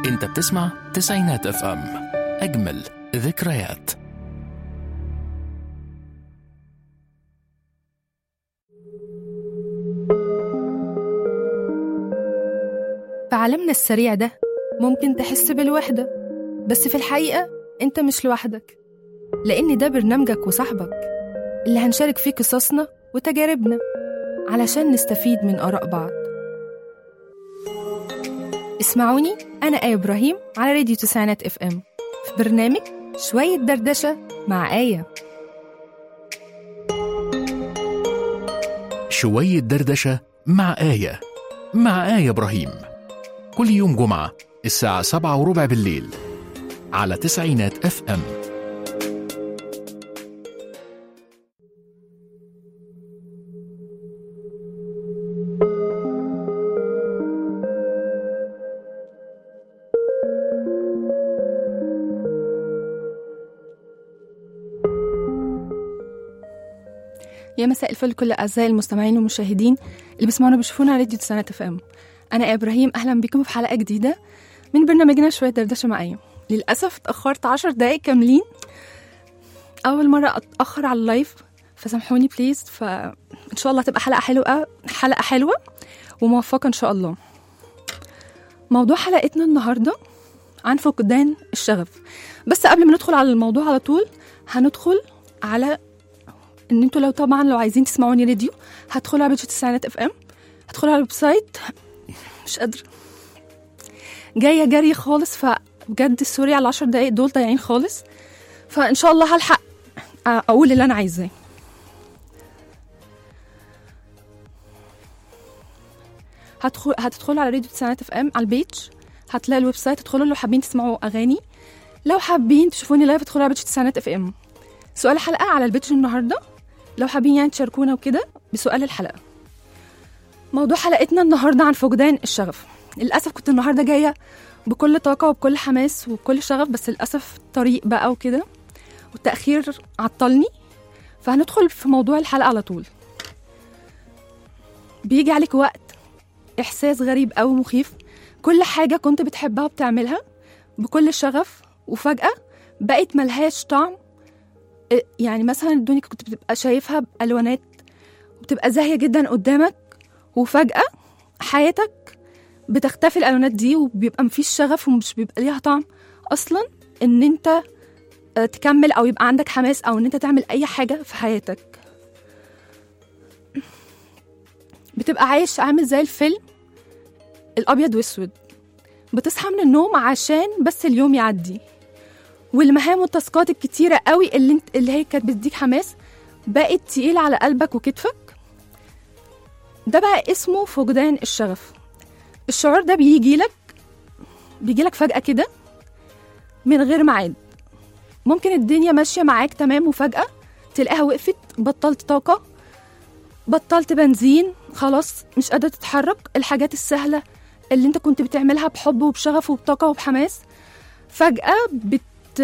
انت بتسمع تسعينات اف ام اجمل ذكريات في عالمنا السريع ده ممكن تحس بالوحدة بس في الحقيقة أنت مش لوحدك لأن ده برنامجك وصاحبك اللي هنشارك فيه قصصنا وتجاربنا علشان نستفيد من آراء بعض اسمعوني أنا آية إبراهيم على راديو تسعينات اف ام في برنامج شوية دردشة مع آية شوية دردشة مع آية مع آية إبراهيم كل يوم جمعة الساعة سبعة وربع بالليل على تسعينات اف ام يا مساء الفل كل أعزائي المستمعين والمشاهدين اللي بيسمعونا بيشوفونا على راديو تسعينات اف ام أنا آية إبراهيم أهلا بكم في حلقة جديدة من برنامجنا شوية دردشة معايا للأسف اتأخرت عشر دقايق كاملين أول مرة أتأخر على اللايف فسامحوني بليز فإن شاء الله تبقى حلقة حلوة حلقة حلوة وموفقة إن شاء الله موضوع حلقتنا النهاردة عن فقدان الشغف بس قبل ما ندخل على الموضوع على طول هندخل على ان انتوا لو طبعا لو عايزين تسمعوني راديو هتدخلوا على بيج تسعينات اف ام هتدخلوا على الويب سايت مش قادرة جاية جري خالص فبجد سوري على العشر دقايق دول ضايعين خالص فان شاء الله هلحق اقول اللي انا عايزاه هتدخل هتدخلوا على راديو تسعينات اف ام على البيج هتلاقي الويب سايت ادخلوا لو حابين تسمعوا اغاني لو حابين تشوفوني لايف ادخلوا على بيج تسعينات اف ام سؤال الحلقه على البيج النهارده لو حابين يعني تشاركونا وكده بسؤال الحلقه موضوع حلقتنا النهارده عن فقدان الشغف للاسف كنت النهارده جايه بكل طاقه وبكل حماس وبكل شغف بس للاسف الطريق بقى وكده والتاخير عطلني فهندخل في موضوع الحلقه على طول بيجي عليك وقت احساس غريب أوي مخيف كل حاجه كنت بتحبها وبتعملها بكل شغف وفجاه بقت ملهاش طعم يعني مثلا الدنيا كنت بتبقى شايفها بألوانات وبتبقى زاهية جدا قدامك وفجأة حياتك بتختفي الألوانات دي وبيبقى مفيش شغف ومش بيبقى ليها طعم أصلا إن أنت تكمل أو يبقى عندك حماس أو إن أنت تعمل أي حاجة في حياتك بتبقى عايش عامل زي الفيلم الأبيض وأسود بتصحى من النوم عشان بس اليوم يعدي والمهام والتاسكات الكتيرة قوي اللي, انت اللي هي كانت بتديك حماس بقت تقيلة على قلبك وكتفك ده بقى اسمه فقدان الشغف الشعور ده بيجي لك بيجي لك فجأة كده من غير ميعاد ممكن الدنيا ماشية معاك تمام وفجأة تلاقيها وقفت بطلت طاقة بطلت بنزين خلاص مش قادرة تتحرك الحاجات السهلة اللي انت كنت بتعملها بحب وبشغف وبطاقة وبحماس فجأة بت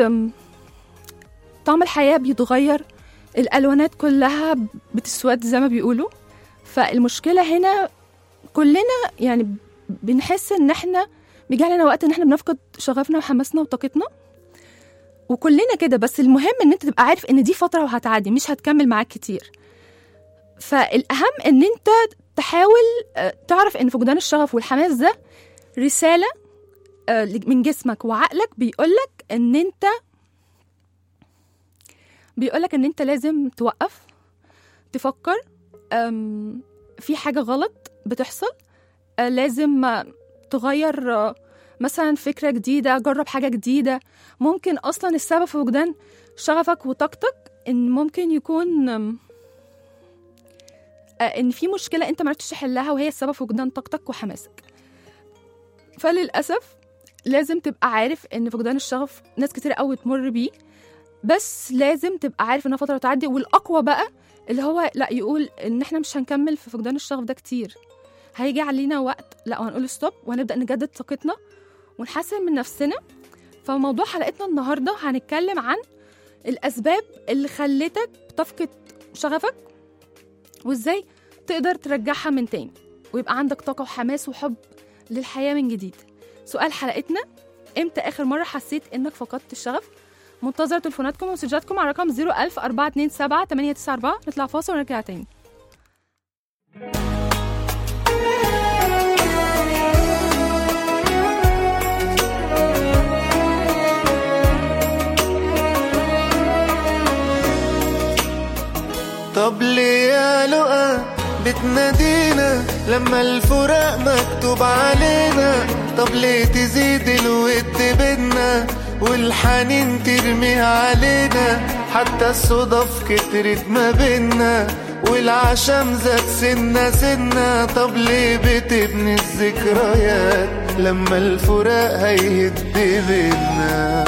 طعم الحياة بيتغير الألوانات كلها بتسود زي ما بيقولوا فالمشكلة هنا كلنا يعني بنحس ان احنا بيجي علينا وقت ان احنا بنفقد شغفنا وحماسنا وطاقتنا وكلنا كده بس المهم ان انت تبقى عارف ان دي فترة وهتعدي مش هتكمل معاك كتير فالأهم ان انت تحاول تعرف ان فقدان الشغف والحماس ده رسالة من جسمك وعقلك بيقولك ان انت بيقولك ان انت لازم توقف تفكر في حاجة غلط بتحصل لازم تغير مثلا فكرة جديدة جرب حاجة جديدة ممكن أصلا السبب في فقدان شغفك وطاقتك إن ممكن يكون إن في مشكلة أنت معرفتش تحلها وهي السبب في فقدان طاقتك وحماسك فللأسف لازم تبقى عارف ان فقدان الشغف ناس كتير قوي تمر بيه بس لازم تبقى عارف انها فتره تعدي والاقوى بقى اللي هو لا يقول ان احنا مش هنكمل في فقدان الشغف ده كتير هيجي علينا وقت لا وهنقول ستوب وهنبدا نجدد طاقتنا ونحسن من نفسنا فموضوع حلقتنا النهارده هنتكلم عن الاسباب اللي خلتك تفقد شغفك وازاي تقدر ترجعها من تاني ويبقى عندك طاقه وحماس وحب للحياه من جديد سؤال حلقتنا امتى اخر مره حسيت انك فقدت الشغف منتظره تليفوناتكم ومسجاتكم على رقم 01000 427 894 نطلع فاصل ونرجع تاني طب ليه يا لقا بتنادينا لما الفراق مكتوب علينا طب ليه تزيد الود بينا والحنين ترميه علينا حتى الصدف كترت ما بينا والعشم زاد سنة سنة طب ليه بتبني الذكريات لما الفراق هيهد بينا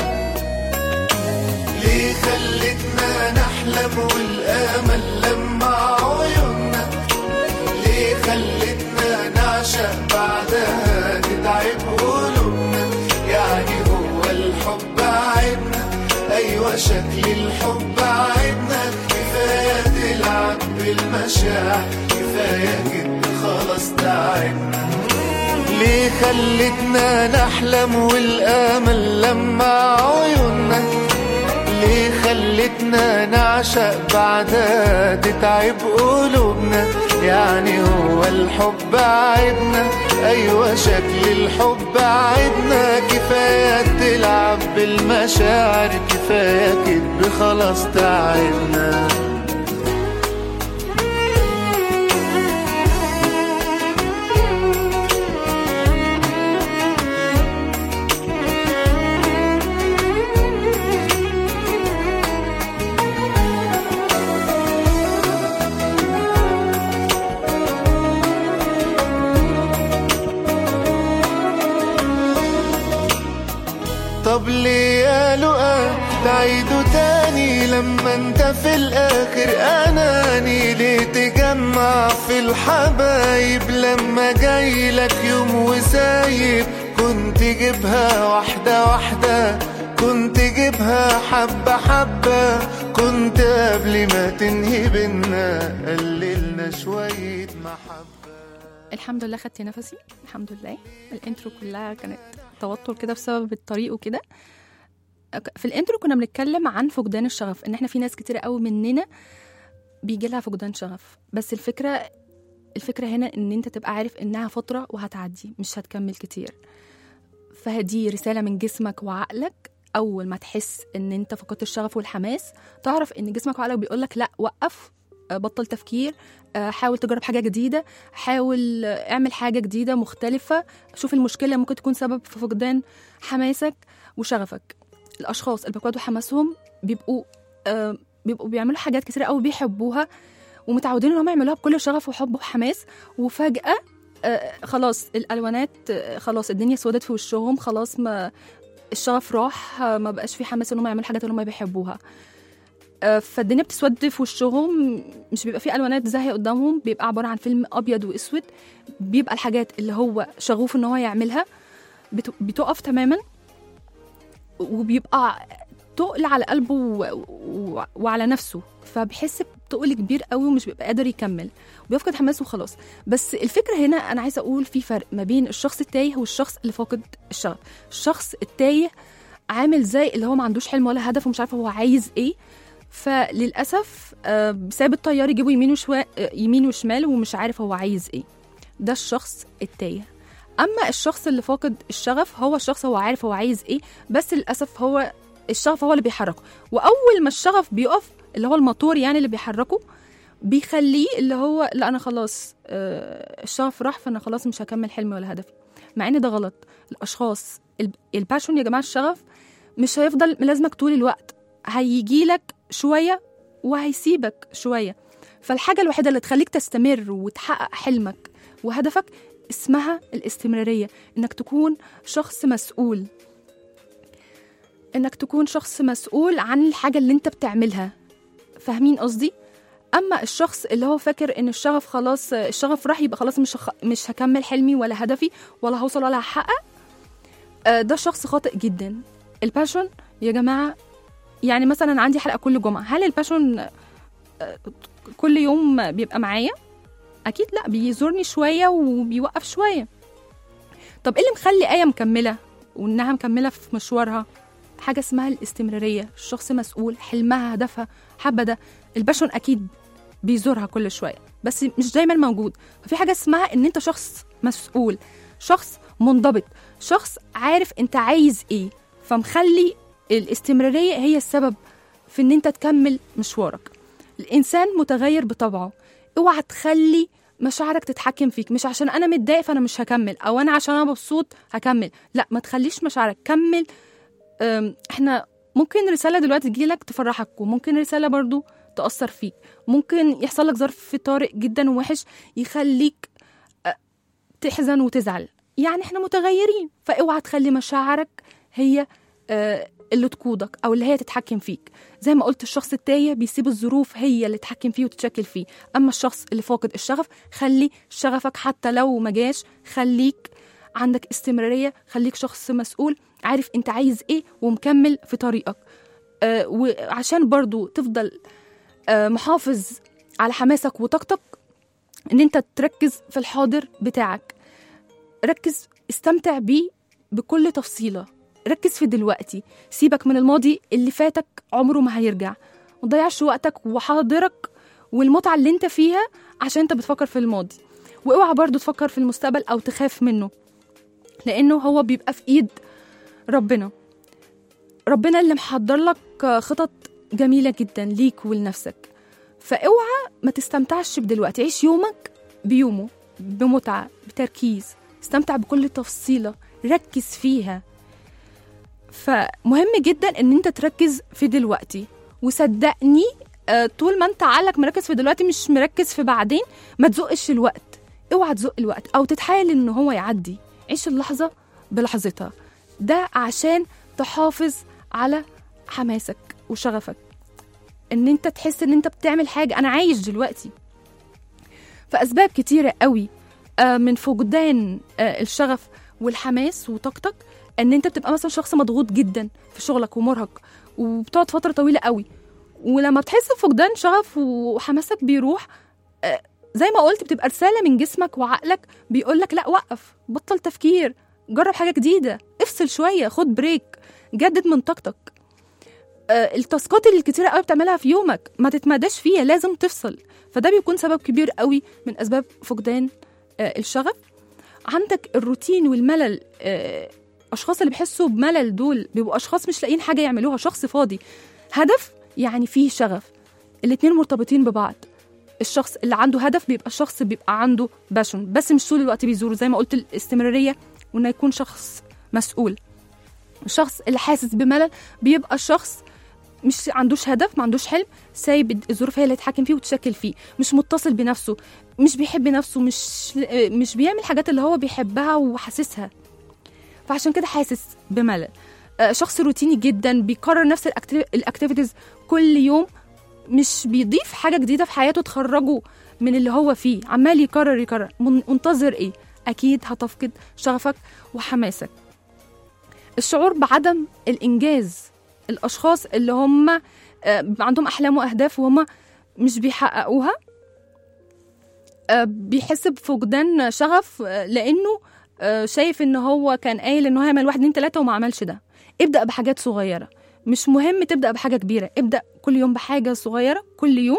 ليه خلتنا نحلم والامل لما عيوننا ليه خلتنا نعشق بعدها تتعب قلوبنا يعني هو الحب عيبنا ايوه شكل الحب عيبنا كفايه تلعب بالمشاعر كفايه كده خلاص تعبنا ليه خلتنا نحلم والامل لما عيوننا ليه خلتنا نعشق بعدها تتعب قلوبنا يعني هو الحب عيبنا ايوه شكل الحب عيبنا كفايه تلعب بالمشاعر كفايه كده خلاص تعبنا طب ليه يا لقا تعيدوا تاني لما انت في الاخر اناني ليه تجمع في الحبايب لما جاي لك يوم وسايب كنت جيبها واحدة واحدة كنت جيبها حبة حبة كنت قبل ما تنهي بينا قللنا شوية محبة الحمد لله خدت نفسي الحمد لله الانترو كلها كانت توتر كده بسبب الطريق وكده في الانترو كنا بنتكلم عن فقدان الشغف ان احنا في ناس كتير قوي مننا بيجي لها فقدان شغف بس الفكره الفكره هنا ان انت تبقى عارف انها فتره وهتعدي مش هتكمل كتير فدي رساله من جسمك وعقلك اول ما تحس ان انت فقدت الشغف والحماس تعرف ان جسمك وعقلك بيقولك لا وقف آه، بطل تفكير آه، حاول تجرب حاجه جديده حاول آه، اعمل حاجه جديده مختلفه شوف المشكله ممكن تكون سبب في فقدان حماسك وشغفك الاشخاص اللي بيفقدوا حماسهم بيبقوا آه، بيبقوا بيعملوا حاجات كتير قوي بيحبوها ومتعودين ان هم يعملوها بكل شغف وحب وحماس وفجاه آه، خلاص الالوانات آه، خلاص الدنيا سودت في وشهم خلاص ما الشغف راح آه، ما بقاش في حماس ان هم يعملوا الحاجات اللي هم بيحبوها آه، فالدنيا بتسود في وشهم مش بيبقى في الوانات زاهيه قدامهم بيبقى عباره عن فيلم ابيض واسود بيبقى الحاجات اللي هو شغوف ان هو يعملها بت- بتقف تماما وبيبقى تقل على قلبه و... و... وعلى نفسه فبيحس بتقل كبير قوي ومش بيبقى قادر يكمل بيفقد حماسه وخلاص بس الفكره هنا انا عايزه اقول في فرق ما بين الشخص التايه والشخص اللي فاقد الشغف الشخص التايه عامل زي اللي هو ما عندوش حلم ولا هدف ومش عارف هو عايز ايه فللاسف آه، ساب الطيار يجيبه يمين وشوا... آه، يمين وشمال ومش عارف هو عايز ايه ده الشخص التايه اما الشخص اللي فاقد الشغف هو الشخص هو عارف هو عايز ايه بس للاسف هو الشغف هو اللي بيحركه واول ما الشغف بيقف اللي هو الموتور يعني اللي بيحركه بيخليه اللي هو لا انا خلاص آه، الشغف راح فانا خلاص مش هكمل حلمي ولا هدفي مع ان ده غلط الاشخاص الب- الباشون يا جماعه الشغف مش هيفضل ملازمك طول الوقت هيجي لك شويه وهيسيبك شويه فالحاجه الوحيده اللي تخليك تستمر وتحقق حلمك وهدفك اسمها الاستمراريه انك تكون شخص مسؤول انك تكون شخص مسؤول عن الحاجه اللي انت بتعملها فاهمين قصدي اما الشخص اللي هو فاكر ان الشغف خلاص الشغف راح يبقى خلاص مش هخ... مش هكمل حلمي ولا هدفي ولا هوصل ولا هحقق آه، ده شخص خاطئ جدا الباشون يا جماعه يعني مثلا عندي حلقه كل جمعه هل الباشون آه، كل يوم بيبقى معايا اكيد لا بيزورني شويه وبيوقف شويه طب ايه اللي مخلي ايه مكمله وانها مكمله في مشوارها حاجه اسمها الاستمراريه الشخص مسؤول حلمها هدفها حابه ده الباشون اكيد بيزورها كل شويه بس مش دايما موجود ففي حاجه اسمها ان انت شخص مسؤول شخص منضبط شخص عارف انت عايز ايه فمخلي الاستمراريه هي السبب في ان انت تكمل مشوارك الانسان متغير بطبعه اوعى تخلي مشاعرك تتحكم فيك مش عشان انا متضايق فانا مش هكمل او انا عشان انا مبسوط هكمل لا ما تخليش مشاعرك كمل أم، احنا ممكن رساله دلوقتي تجيلك تفرحك وممكن رساله برضو تاثر فيك ممكن يحصل لك ظرف طارئ جدا ووحش يخليك أه، تحزن وتزعل يعني احنا متغيرين فاوعى تخلي مشاعرك هي أه، اللي تقودك او اللي هي تتحكم فيك زي ما قلت الشخص التايه بيسيب الظروف هي اللي تتحكم فيه وتتشكل فيه اما الشخص اللي فاقد الشغف خلي شغفك حتى لو ما جاش خليك عندك استمراريه خليك شخص مسؤول عارف انت عايز ايه ومكمل في طريقك آه وعشان برضو تفضل آه محافظ على حماسك وطاقتك ان انت تركز في الحاضر بتاعك ركز استمتع بيه بكل تفصيله ركز في دلوقتي سيبك من الماضي اللي فاتك عمره ما هيرجع متضيعش وقتك وحاضرك والمتعة اللي انت فيها عشان انت بتفكر في الماضي واوعى برضو تفكر في المستقبل او تخاف منه لانه هو بيبقى في ايد ربنا ربنا اللي محضر لك خطط جميلة جدا ليك ولنفسك فاوعى ما تستمتعش بدلوقتي عيش يومك بيومه بمتعة بتركيز استمتع بكل تفصيلة ركز فيها فمهم جدا ان انت تركز في دلوقتي وصدقني آه، طول ما انت عقلك مركز في دلوقتي مش مركز في بعدين ما تزقش الوقت اوعى تزق الوقت او تتحايل ان هو يعدي عيش اللحظه بلحظتها ده عشان تحافظ على حماسك وشغفك ان انت تحس ان انت بتعمل حاجه انا عايش دلوقتي فاسباب كتيره قوي آه، من فقدان آه، الشغف والحماس وطاقتك ان انت بتبقى مثلا شخص مضغوط جدا في شغلك ومرهق وبتقعد فتره طويله قوي ولما بتحس بفقدان شغف وحماسك بيروح آه، زي ما قلت بتبقى رساله من جسمك وعقلك بيقول لك لا وقف بطل تفكير جرب حاجه جديده افصل شويه خد بريك جدد من طاقتك آه، التاسكات الكتيرة قوي بتعملها في يومك ما تتمداش فيها لازم تفصل فده بيكون سبب كبير قوي من اسباب فقدان آه، الشغف عندك الروتين والملل آه، اشخاص اللي بيحسوا بملل دول بيبقوا اشخاص مش لاقيين حاجه يعملوها شخص فاضي هدف يعني فيه شغف الاتنين مرتبطين ببعض الشخص اللي عنده هدف بيبقى الشخص بيبقى عنده باشون بس مش طول الوقت بيزوره زي ما قلت الاستمراريه وانه يكون شخص مسؤول الشخص اللي حاسس بملل بيبقى الشخص مش عندوش هدف ما عندوش حلم سايب الظروف هي اللي تتحكم فيه وتشكل فيه مش متصل بنفسه مش بيحب نفسه مش مش بيعمل الحاجات اللي هو بيحبها وحاسسها فعشان كده حاسس بملل آه، شخص روتيني جدا بيكرر نفس الأكتيف- الاكتيفيتيز كل يوم مش بيضيف حاجه جديده في حياته تخرجه من اللي هو فيه عمال يكرر يكرر من- منتظر ايه اكيد هتفقد شغفك وحماسك الشعور بعدم الانجاز الاشخاص اللي هم آه، عندهم احلام واهداف وهم مش بيحققوها آه، بيحس بفقدان شغف آه، لانه آه، شايف ان هو كان قايل ان هو هيعمل واحد اتنين تلاته وما عملش ده ابدا بحاجات صغيره مش مهم تبدا بحاجه كبيره ابدا كل يوم بحاجه صغيره كل يوم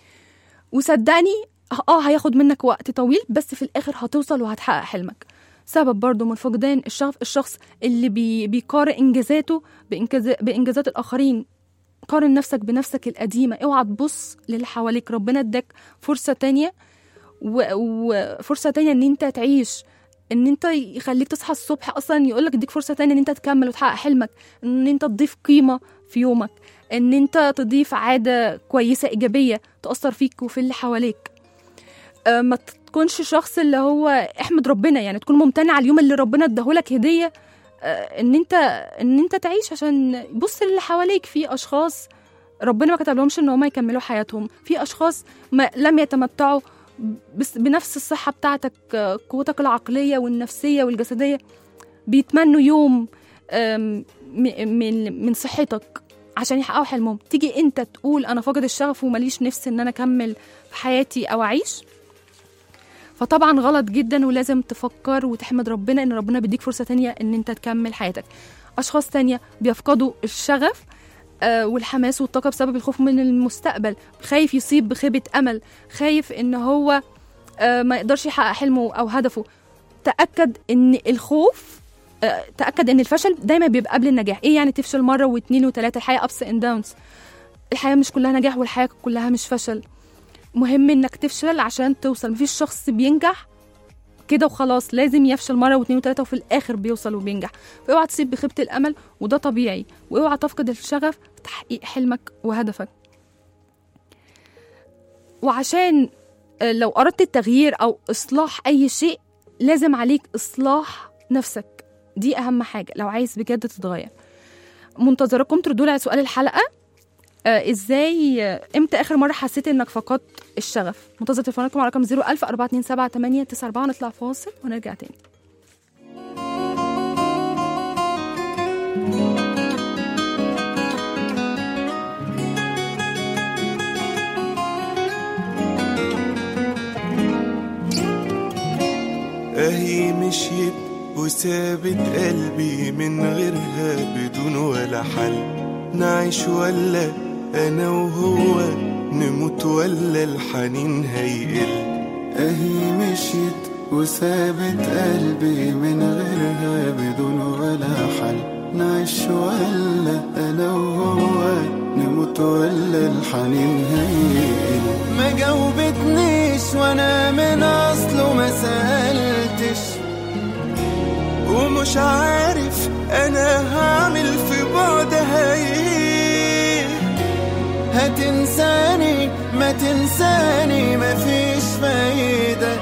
وصدقني اه هياخد منك وقت طويل بس في الاخر هتوصل وهتحقق حلمك سبب برضه من فقدان الشغف الشخص اللي بي بيقارن انجازاته بإنجاز بانجازات الاخرين قارن نفسك بنفسك القديمه اوعى تبص للي حواليك ربنا اداك فرصه تانية و- وفرصه تانية ان انت تعيش ان انت يخليك تصحى الصبح اصلا يقول لك اديك فرصه تانية ان انت تكمل وتحقق حلمك ان انت تضيف قيمه في يومك ان انت تضيف عاده كويسه ايجابيه تاثر فيك وفي اللي حواليك آه، ما تكونش شخص اللي هو احمد ربنا يعني تكون ممتنع على اليوم اللي ربنا اداهولك هديه آه، ان انت ان انت تعيش عشان بص اللي حواليك في اشخاص ربنا ما كتب لهمش ان هم يكملوا حياتهم في اشخاص ما لم يتمتعوا بس بنفس الصحه بتاعتك آه، قوتك العقليه والنفسيه والجسديه بيتمنوا يوم آم، م- من من صحتك عشان يحققوا حلمهم تيجي انت تقول انا فاقد الشغف ومليش نفس ان انا اكمل في حياتي او اعيش فطبعا غلط جدا ولازم تفكر وتحمد ربنا ان ربنا بيديك فرصه تانية ان انت تكمل حياتك اشخاص تانية بيفقدوا الشغف آه، والحماس والطاقه بسبب الخوف من المستقبل خايف يصيب بخيبه امل خايف ان هو آه، ما يقدرش يحقق حلمه او هدفه تاكد ان الخوف آه، تاكد ان الفشل دايما بيبقى قبل النجاح ايه يعني تفشل مره واثنين وثلاثه الحياه ابس اند داونز الحياه مش كلها نجاح والحياه كلها مش فشل مهم انك تفشل عشان توصل مفيش شخص بينجح كده وخلاص لازم يفشل مره واثنين وثلاثه وفي الاخر بيوصل وبينجح فاوعى تصيب بخيبه الامل وده طبيعي واوعى تفقد الشغف في تحقيق حلمك وهدفك وعشان آه، لو اردت التغيير او اصلاح اي شيء لازم عليك اصلاح نفسك دي اهم حاجه لو عايز بجد تتغير منتظركم تردوا لي على سؤال الحلقه آه ازاي آه، امتى اخر مره حسيت انك فقدت الشغف منتظر تليفوناتكم على رقم 01000 427 894 نطلع فاصل ونرجع تاني اهي مشيت وسابت قلبي من غيرها بدون ولا حل نعيش ولا انا وهو نموت ولا الحنين هيقل اهي مشيت وسابت قلبي من غيرها بدون ولا حل نعيش ولا انا وهو نموت ولا الحنين هيقل ما جاوبتنيش وانا من اصله ما سألتش ومش عارف انا هعمل في بعدها ايه هتنساني ما تنساني مفيش فايدة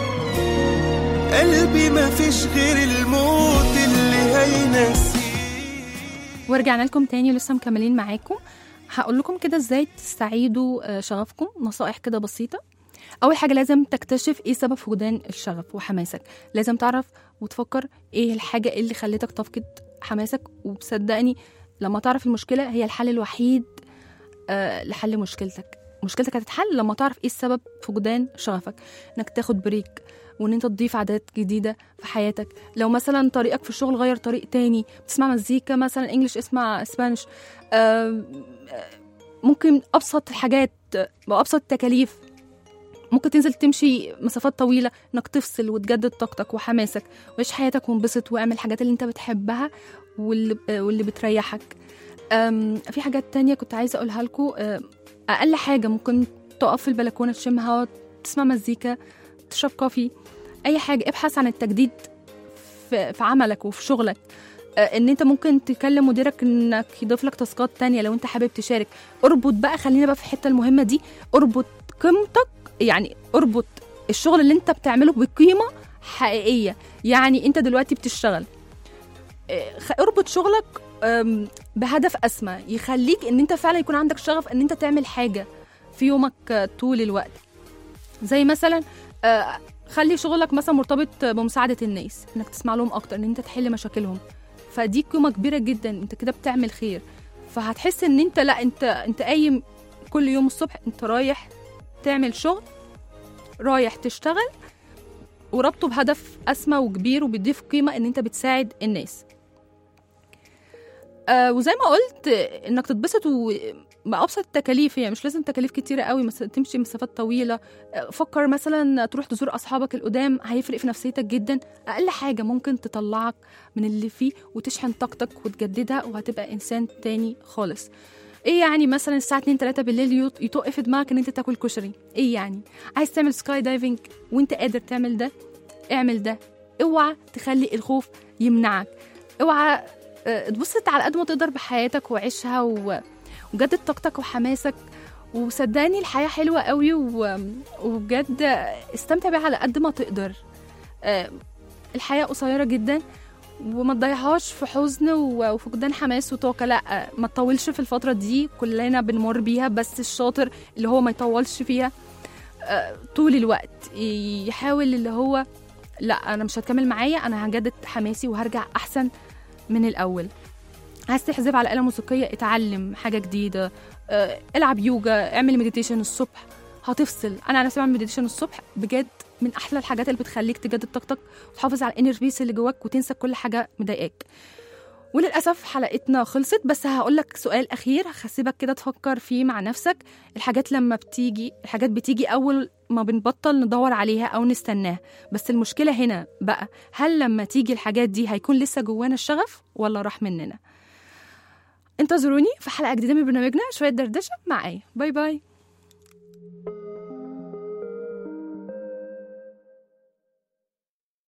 قلبي مفيش غير الموت اللي هينسيه ورجعنا لكم تاني ولسه مكملين معاكم هقول لكم كده ازاي تستعيدوا آه، شغفكم نصائح كده بسيطه اول حاجه لازم تكتشف ايه سبب فقدان الشغف وحماسك لازم تعرف وتفكر ايه الحاجه اللي خلتك تفقد حماسك وبصدقني لما تعرف المشكله هي الحل الوحيد آه، لحل مشكلتك مشكلتك هتتحل لما تعرف ايه السبب فقدان شغفك انك تاخد بريك وان انت تضيف عادات جديده في حياتك لو مثلا طريقك في الشغل غير طريق تاني بتسمع مزيكا مثلا انجلش اسمع اسبانيش آم، آه، ممكن ابسط الحاجات وابسط التكاليف ممكن تنزل تمشي مسافات طويله انك تفصل وتجدد طاقتك وحماسك وعيش حياتك وانبسط واعمل الحاجات اللي انت بتحبها واللي, آه، واللي بتريحك أم، في حاجات تانية كنت عايزة أقولها لكم أقل حاجة ممكن تقف في البلكونة تشم هوا تسمع مزيكا تشرب كوفي أي حاجة ابحث عن التجديد في, في عملك وفي شغلك آه، ان انت ممكن تكلم مديرك انك يضيف لك تاسكات تانية لو انت حابب تشارك اربط بقى خلينا بقى في الحته المهمه دي اربط قيمتك يعني اربط الشغل اللي انت بتعمله بقيمه حقيقيه يعني انت دلوقتي بتشتغل آه، خ- اربط شغلك آم، بهدف اسمى يخليك ان انت فعلا يكون عندك شغف ان انت تعمل حاجه في يومك آه، طول الوقت زي مثلا آه، خلي شغلك مثلا مرتبط بمساعده الناس انك تسمع لهم اكتر ان انت تحل مشاكلهم فدي قيمه كبيره جدا انت كده بتعمل خير فهتحس ان انت لا انت انت قايم كل يوم الصبح انت رايح تعمل شغل رايح تشتغل وربطه بهدف اسمى وكبير وبيضيف قيمه ان انت بتساعد الناس آه وزي ما قلت آه، انك تتبسط و- بأبسط التكاليف هي مش لازم تكاليف كتيرة قوي مثلا تمشي مسافات طويلة آه، فكر مثلا تروح تزور أصحابك القدام هيفرق في نفسيتك جدا أقل حاجة ممكن تطلعك من اللي فيه وتشحن طاقتك وتجددها وهتبقى إنسان تاني خالص ايه يعني مثلا الساعة 2 3 بالليل يط- يطق في دماغك ان انت تاكل كشري ايه يعني عايز تعمل سكاي دايفنج وانت قادر تعمل ده اعمل ده اوعى تخلي الخوف يمنعك اوعى آه، اتبسط على قد ما تقدر بحياتك وعيشها و... وجدد طاقتك وحماسك وصدقني الحياة حلوة قوي و... وبجد استمتع بيها على قد ما تقدر آه، الحياة قصيرة جدا وما تضيعهاش في حزن و- وفقدان حماس وطاقة لا آه، ما تطولش في الفترة دي كلنا بنمر بيها بس الشاطر اللي هو ما يطولش فيها آه، طول الوقت يحاول اللي هو لا انا مش هتكمل معايا انا هجدد حماسي وهرجع احسن من الاول عايز تحذف على آلة موسيقية اتعلم حاجة جديدة آه، العب يوجا اعمل مديتيشن الصبح هتفصل انا على نفسي بعمل مديتيشن الصبح بجد من احلى الحاجات اللي بتخليك تجدد طاقتك وتحافظ على الانر بيس اللي جواك وتنسى كل حاجه مضايقاك وللاسف حلقتنا خلصت بس هقول لك سؤال اخير هسيبك كده تفكر فيه مع نفسك الحاجات لما بتيجي الحاجات بتيجي اول ما بنبطل ندور عليها او نستناها بس المشكله هنا بقى هل لما تيجي الحاجات دي هيكون لسه جوانا الشغف ولا راح مننا انتظروني في حلقه جديده من برنامجنا شويه دردشه مع ايه باي باي